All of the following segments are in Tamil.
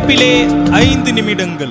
திறப்பிலே ஐந்து நிமிடங்கள்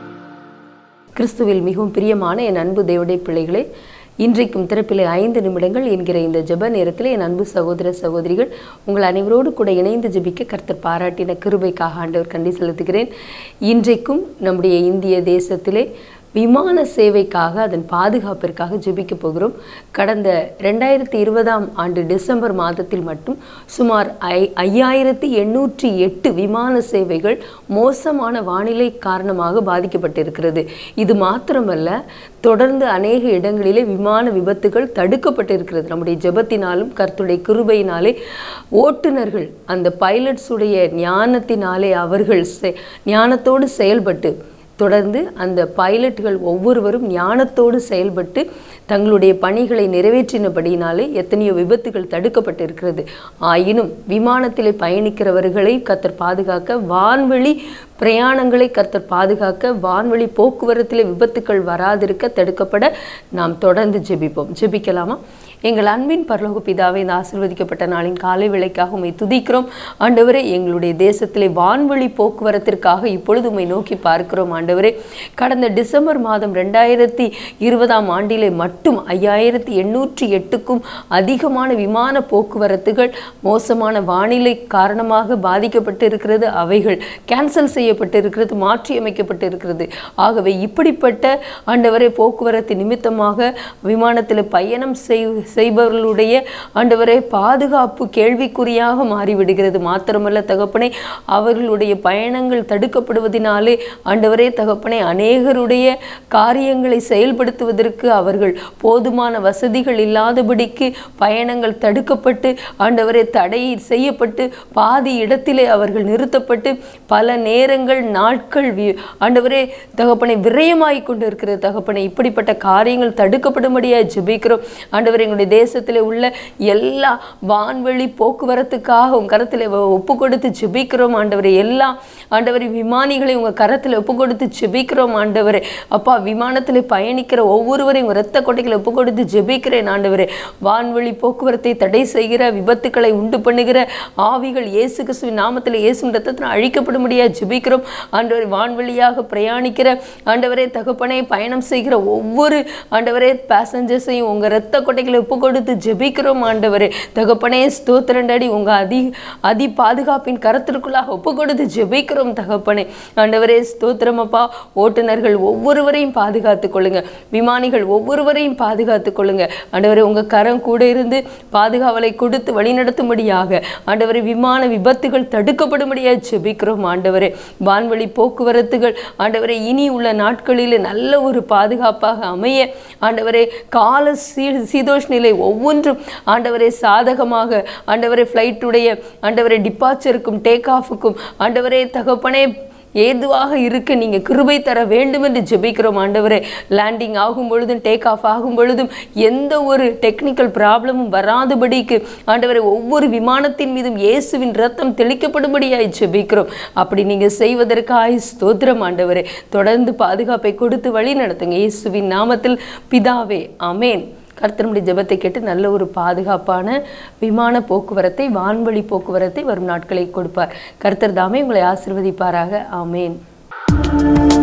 கிறிஸ்துவில் மிகவும் பிரியமான என் அன்பு தேவடைய பிள்ளைகளே இன்றைக்கும் திறப்பிலே ஐந்து நிமிடங்கள் என்கிற இந்த ஜெப நேரத்தில் என் அன்பு சகோதர சகோதரிகள் உங்கள் அனைவரோடு கூட இணைந்து ஜெபிக்க கர்த்தர் பாராட்டின கிருபைக்காக ஆண்டவர் கண்டி செலுத்துகிறேன் இன்றைக்கும் நம்முடைய இந்திய தேசத்திலே விமான சேவைக்காக அதன் பாதுகாப்பிற்காக ஜெபிக்க போகிறோம் கடந்த ரெண்டாயிரத்தி இருபதாம் ஆண்டு டிசம்பர் மாதத்தில் மட்டும் சுமார் ஐ ஐயாயிரத்தி எண்ணூற்றி எட்டு விமான சேவைகள் மோசமான வானிலை காரணமாக பாதிக்கப்பட்டிருக்கிறது இது மாத்திரமல்ல தொடர்ந்து அநேக இடங்களிலே விமான விபத்துகள் தடுக்கப்பட்டிருக்கிறது நம்முடைய ஜெபத்தினாலும் கர்த்துடைய கிருபையினாலே ஓட்டுநர்கள் அந்த பைலட்ஸுடைய ஞானத்தினாலே அவர்கள் செ- ஞானத்தோடு செயல்பட்டு தொடர்ந்து அந்த பைலட்டுகள் ஒவ்வொருவரும் ஞானத்தோடு செயல்பட்டு தங்களுடைய பணிகளை நிறைவேற்றினபடியினாலே எத்தனையோ விபத்துகள் தடுக்கப்பட்டிருக்கிறது ஆயினும் விமானத்திலே பயணிக்கிறவர்களை கத்தர் பாதுகாக்க வான்வெளி பிரயாணங்களை கர்த்தர் பாதுகாக்க வான்வழி போக்குவரத்திலே விபத்துக்கள் வராதிருக்க தடுக்கப்பட நாம் தொடர்ந்து ஜெபிப்போம் ஜெபிக்கலாமா எங்கள் அன்பின் பரலோக பிதாவை இந்த ஆசீர்வதிக்கப்பட்ட நாளின் காலை வேளைக்காக உம்மை துதிக்கிறோம் ஆண்டவரே எங்களுடைய தேசத்திலே வான்வழி போக்குவரத்திற்காக இப்பொழுது உம்மை நோக்கி பார்க்கிறோம் ஆண்டவரே கடந்த டிசம்பர் மாதம் ரெண்டாயிரத்தி இருபதாம் ஆண்டிலே மட்டும் ஐயாயிரத்தி எண்ணூற்றி எட்டுக்கும் அதிகமான விமான போக்குவரத்துகள் மோசமான வானிலை காரணமாக பாதிக்கப்பட்டிருக்கிறது அவைகள் கேன்சல் செய்யப்பட்டிருக்கிறது மாற்றி அமைக்கப்பட்டிருக்கிறது ஆகவே இப்படிப்பட்ட ஆண்டவரே போக்குவரத்து நிமித்தமாக விமானத்தில் பயணம் செய் செய்பவர்களுடைய ஆண்டவரே பாதுகாப்பு கேள்விக்குறியாக மாறிவிடுகிறது மாத்திரமல்ல தகப்பனே அவர்களுடைய பயணங்கள் தடுக்கப்படுவதினாலே ஆண்டவரே தகப்பனே அநேகருடைய காரியங்களை செயல்படுத்துவதற்கு அவர்கள் போதுமான வசதிகள் இல்லாதபடிக்கு பயணங்கள் தடுக்கப்பட்டு ஆண்டவரே தடை செய்யப்பட்டு பாதி இடத்திலே அவர்கள் நிறுத்தப்பட்டு பல நேரங்கள் நாட்கள் வி- ஆண்டவரே தகப்பனை விரயமாகி கொண்டு இருக்கிற தகப்பனை இப்படிப்பட்ட காரியங்கள் தடுக்கப்படும்படியாக ஜெபிக்கிறோம் ஆண்டவரே எங்களுடைய தேசத்திலே உள்ள எல்லா வான்வெளி போக்குவரத்துக்காக உங்க கரத்தில் ஒப்பு கொடுத்து ஜெபிக்கிறோம் ஆண்டவரே எல்லா ஆண்டவரே விமானிகளை உங்க கரத்தில் ஒப்பு கொடுத்து ஜெபிக்கிறோம் ஆண்டவரே அப்பா விமானத்தில் பயணிக்கிற ஒவ்வொருவரையும் உங்க ரத்த கொட்டைகளை ஒப்பு கொடுத்து ஜெபிக்கிறேன் ஆண்டவரே வான்வெளி போக்குவரத்தை தடை செய்கிற விபத்துக்களை உண்டு பண்ணுகிற ஆவிகள் இயேசு கிறிஸ்துவின் நாமத்தில் இயேசு ரத்தத்தில் அழிக்கப்படும்படியாக ஜெபிக்கிறோம் ஆண்டவரே வான்வெளியாக பிரயாணிக்கிற ஆண்டவரே தகப்பனை பயணம் செய்கிற ஒவ்வொரு ஆண்டவரே பேசஞ்சர்ஸையும் உங்க ரத்த கொட்டைகளை ஒப்பு கொடுத்து ஜெபிக்கிறோம் ஆண்டவரே தகப்பனே ஸ்தோத்திரண்டடி உங்க அதி அதி பாதுகாப்பின் கரத்திற்குள்ளாக ஒப்பு கொடுத்து ஜெபிக்கிறோம் தகப்பனே ஆண்டவரே ஸ்தோத்திரம் அப்பா ஓட்டுநர்கள் ஒவ்வொருவரையும் பாதுகாத்துக் கொள்ளுங்க விமானிகள் ஒவ்வொருவரையும் பாதுகாத்துக் கொள்ளுங்க ஆண்டவரே உங்க கரம் கூட இருந்து பாதுகாவலை கொடுத்து வழிநடத்தும்படியாக ஆண்டவரே விமான விபத்துகள் தடுக்கப்படும்படியாக ஜெபிக்கிறோம் ஆண்டவரே வான்வழி போக்குவரத்துகள் ஆண்டவரே இனி உள்ள நாட்களில் நல்ல ஒரு பாதுகாப்பாக அமைய ஆண்டவரே கால சீ சீதோஷ் நிலை ஒவ்வொன்றும் ஆண்டவரே சாதகமாக ஆண்டவரே ஃப்ளைட்டுடைய ஆண்டவரே டிபார்ச்சருக்கும் டேக் ஆஃபுக்கும் ஆண்டவரே தகப்பனே ஏதுவாக இருக்க நீங்க கிருபை தர வேண்டும் என்று ஜெபிக்கிறோம் ஆண்டவரே லேண்டிங் ஆகும் பொழுதும் டேக் ஆஃப் ஆகும் பொழுதும் எந்த ஒரு டெக்னிக்கல் ப்ராப்ளமும் வராதபடிக்கு ஆண்டவரே ஒவ்வொரு விமானத்தின் மீதும் இயேசுவின் ரத்தம் தெளிக்கப்படும்படியாய் ஜெபிக்கிறோம் அப்படி நீங்க செய்வதற்காய் ஸ்தோத்திரம் ஆண்டவரே தொடர்ந்து பாதுகாப்பை கொடுத்து வழி நடத்துங்க இயேசுவின் நாமத்தில் பிதாவே ஆமென் கர்த்தருடைய ஜெபத்தை கேட்டு நல்ல ஒரு பாதுகாப்பான விமான போக்குவரத்தை வான்வழி போக்குவரத்தை வரும் நாட்களில் கொடுப்பார் கர்த்தர் தாமே உங்களை ஆசிர்வதிப்பாராக ஆமேன்